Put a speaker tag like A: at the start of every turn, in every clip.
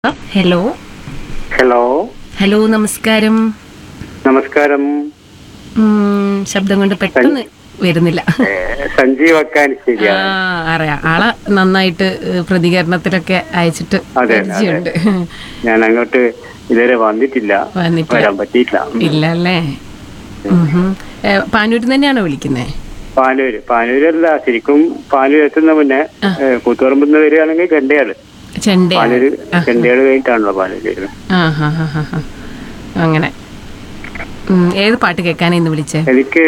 A: Hello
B: hello
A: hello നമസ്കാരം
B: നമസ്കാരം
A: ഉം, ശബ്ദം കൊണ്ട് പെട്ടെന്ന് വരുന്നില്ല
B: ഏ, സഞ്ജീവ്
A: ആ
B: അക്കാനിശ്ശേരിയാണ്
A: അറിയാം ആളെ നന്നായിട്ട് ഏഹ്, പ്രതികരണത്തിലൊക്കെ അയച്ചിട്ട്
B: അതെ,
A: പരിചയമുണ്ട്
B: ഞാൻ അങ്ങോട്ട് ഇതുവരെ വന്നിട്ടില്ല
A: വന്നിട്ടില്ല
B: വരാൻ പറ്റിയില്ല
A: ഇല്ല അല്ലേ പാനൂരിൽ തന്നെയാണോ വിളിക്കുന്നേ
B: പാനൂര് പാനൂരല്ല ശരിക്കും പാനൂർ എത്തുന്ന മുന്നേ ഏ, കൂത്തുപറമ്പ് വരികയാണെങ്കിൽ കണ്ടയാള്
A: ചെണ്ട
B: പാനൂര് കണ്ടയാള് കഴിഞ്ഞിട്ടാണല്ലോ പാനൂര് വരുന്നത്
A: ആ ഹാ ഹാ ഹാ ഹാ അങ്ങനെ ഉം, ഏത് പാട്ട് കേൾക്കാനാ ഇന്ന് വിളിച്ചേ
B: എനിക്ക്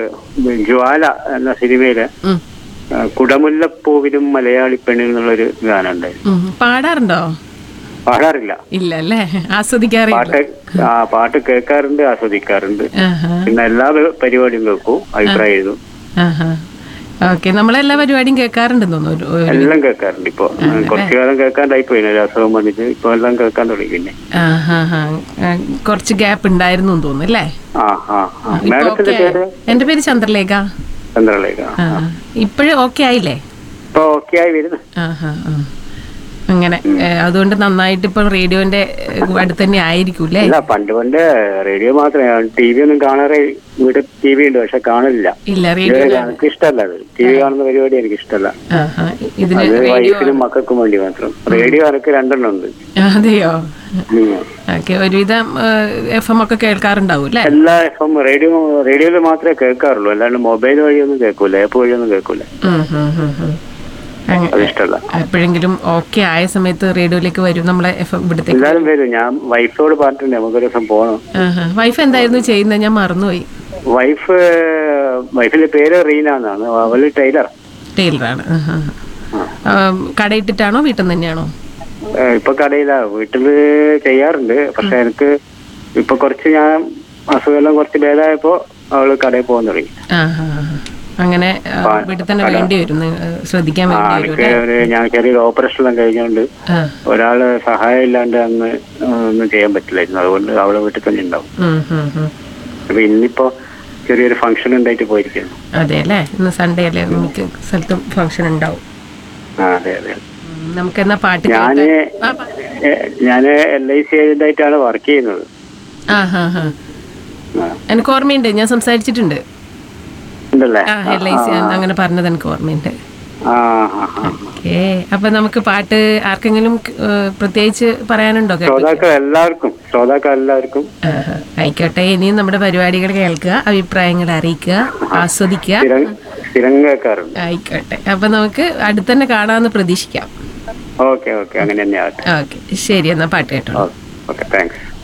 B: ജ്വാല എന്ന സിനിമയില്
A: ഉം,
B: ആ, കുടമുല്ലപ്പൂവിലും മലയാളി പെണ്ണിൽ എന്നുള്ളൊരു ഗാനം ഉണ്ടായിരുന്നു
A: ഉം. പാടാറുണ്ടോ
B: പാടാറില്ല
A: ഇല്ല അല്ലേ ആസ്വദിക്കാറില്ല
B: പാട്ട് ആ പാട്ട് കേൾക്കാറുണ്ട് ആസ്വദിക്കാറുണ്ട്
A: ആഹാ
B: പിന്നെ എല്ലാ പരിപാടിയും കേൾക്കും അഭിപ്രായം എഴുതും
A: ആഹാ ഓക്കെ നമ്മളെല്ലാ പരിപാടിയും കേൾക്കാറുണ്ടെന്ന് തോന്നുന്നു ഒരു- ഒരു-
B: എല്ലാം കേൾക്കാറുണ്ട് ഇപ്പൊ കുറച്ചു കാലം കേൾക്കാണ്ടായി പോയി ഒരു അസുഖം വന്നിട്ട് ഇപ്പൊ എല്ലാം കേൾക്കാൻ തുടങ്ങി പിന്നെ
A: ആഹാ, ഹാ. ആ, കുറച്ച് ഗ്യാപ്പ് ഉണ്ടായിരുന്നു എന്ന് തോന്നുന്നു അല്ലേ
B: ആ ആ ആ
A: ഇപ്പൊ
B: മാഡത്തിന്റെ
A: ഓക്കെ
B: പേര്
A: എന്റെ പേര് ചന്ദ്രലേഖ
B: ചന്ദ്രലേഖ
A: ആ ഇപ്പോഴും ഓക്കെ ആയില്ലേ
B: ഇപ്പൊ ഓക്കെ ആയി വരുന്നു
A: ആഹാ, ആ. അങ്ങനെ ഏ, അതുകൊണ്ട് നന്നായിട്ട് ഇപ്പൊ റേഡിയോന്റെ അടുത്ത് തന്നെ ആയിരിക്കും അല്ലേ
B: അല്ല പണ്ട് പണ്ട് റേഡിയോ മാത്രമേ ടി വി ഒന്നും കാണാറേ വീട് ടി വി ഉണ്ട് പക്ഷെ കാണില്ല
A: ഇല്ല റേഡിയോ
B: എനിക്ക് ഇഷ്ടമല്ല അത് ടി വി കാണുന്ന പരിപാടി എനിക്ക് ഇഷ്ടമല്ല
A: ആഹാ, ഇതിന്
B: അത്
A: റേഡിയോ
B: വൈഫിനും മക്കൾക്കും വേണ്ടി മാത്രം റേഡിയോ എനിക്ക് രണ്ടെണ്ണം ഉണ്ട്
A: അതെയോ
B: ഉം.
A: ഓക്കെ ഒരുവിധം എഫ് എം ഒക്കെ കേൾക്കാറുണ്ടാവും അല്ലേ
B: എല്ലാ എഫ് എം റേഡിയോ റേഡിയോയിൽ മാത്രമേ കേൾക്കാറുള്ളൂ അല്ലാണ്ട് മൊബൈൽ വഴിയൊന്നും കേൾക്കൂല ആപ്പ് വഴിയൊന്നും കേൾക്കൂല
A: ഉം, ഉം, ഉം, ഉം. അങ്ങ-
B: അത് ഇഷ്ടമല്ല
A: എപ്പോഴെങ്കിലും ഓക്കെ ആയ സമയത്ത് റേഡിയോയിലേക്ക് വരും നമ്മളെ എഫ് എം ഇവിടത്തേക്ക്
B: എല്ലാരും വരും ഞാൻ വൈഫോട് പറഞ്ഞിട്ടുണ്ട് നമുക്കൊരു ദിവസം പോകണം
A: ആഹാ. വൈഫ് എന്തായിരുന്നു ചെയ്യുന്നത് ഞാൻ മറന്നുപോയി
B: വൈഫ് വൈഫിന്റെ പേര് റീന എന്നാണ് അവള് ടൈലർ
A: ടൈലറാണ് ആഹാ. ആം, കടയിട്ടിട്ടാണോ വീട്ടിൽ നിന്ന് തന്നെയാണോ
B: ഏഹ് ഇപ്പൊ കടയില വീട്ടില് ചെയ്യാറുണ്ട് പക്ഷെ എനിക്ക് ഇപ്പൊ കുറച്ച് ഞാൻ അസുഖമെല്ലാം കുറച്ച് ഭേദമായപ്പോ അവള് കടയിൽ പോകാൻ തുടങ്ങി
A: ആഹാ. അങ്ങനെ ആ, വീട്ടിൽ തന്നെ വേണ്ടി വരും നി- ശ്രദ്ധിക്കാൻ
B: ആ
A: വേണ്ടി വരും
B: എനിക്ക് ഒരു ഞാൻ ചെറിയൊരു ഓപ്പറേഷൻ എല്ലാം കഴിഞ്ഞോണ്ട്
A: ആ.
B: ഒരാള് സഹായം ഇല്ലാണ്ട് അങ്ങ് ഒന്നും ചെയ്യാൻ പറ്റില്ലായിരുന്നു അതുകൊണ്ട് അവളെ വീട്ടിൽ തന്നെ ഉണ്ടാവും
A: ഉം, ഉം, ഉം.
B: അപ്പൊ ഇന്നിപ്പോ ചെറിയൊരു ഫംഗ്ഷൻ ഉണ്ടായിട്ട് പോയിരിക്കുന്നു
A: അതെ അല്ലേ ഇന്ന് സൺഡേ അല്ലേ മിക്ക സ്ഥലത്തും ഫംഗ്ഷൻ ഉണ്ടാവും
B: ആ അതെ അതെ
A: ഉം, നമുക്ക് എന്നാ പാട്ട്
B: ഞാന്
A: കേൾക്കാം ആ, പ-
B: ഏഹ് ഞാന് എൽ ഐ സി ഏജന്റ് ആയിട്ടാണ് വർക്ക് ചെയ്യുന്നത്
A: ആ ഹാ ഹാ
B: ആ.
A: എനിക്ക് ഓർമ്മയുണ്ട് ഞാൻ സംസാരിച്ചിട്ടുണ്ട്
B: ഉണ്ടല്ലേ
A: ആ എൽ ഐ സി അങ്ങനെ പറഞ്ഞത് എനിക്ക് ഓർമ്മയുണ്ട്
B: ആ ആ ആ
A: ഓക്കേ അപ്പൊ നമുക്ക് പാട്ട് ആർക്കെങ്കിലും ഏഹ്, പ്രത്യേകിച്ച് പറയാനുണ്ടോ കേട്ടോ
B: ശ്രോതാക്കൾ എല്ലാവർക്കും ശ്രോതാക്കൾ എല്ലാവർക്കും
A: ആഹാ. ആയിക്കോട്ടെ ഇനിയും നമ്മുടെ പരിപാടികൾ കേൾക്കുക അഭിപ്രായങ്ങൾ അറിയിക്കുക ആസ്വദിക്കുക
B: സ്ഥിരം സ്ഥിരം കേൾക്കാറുണ്ട്
A: ആയിക്കോട്ടെ അപ്പൊ നമുക്ക് അടുത്തന്നെ കാണാമെന്ന് പ്രതീക്ഷിക്കാം
B: ഓക്കെ ഓക്കെ അങ്ങനെ തന്നെ ആവട്ടെ
A: ഓക്കെ ശരി എന്നാ പാട്ട് കേട്ടോ
B: ഓക്കെ താങ്ക്സ്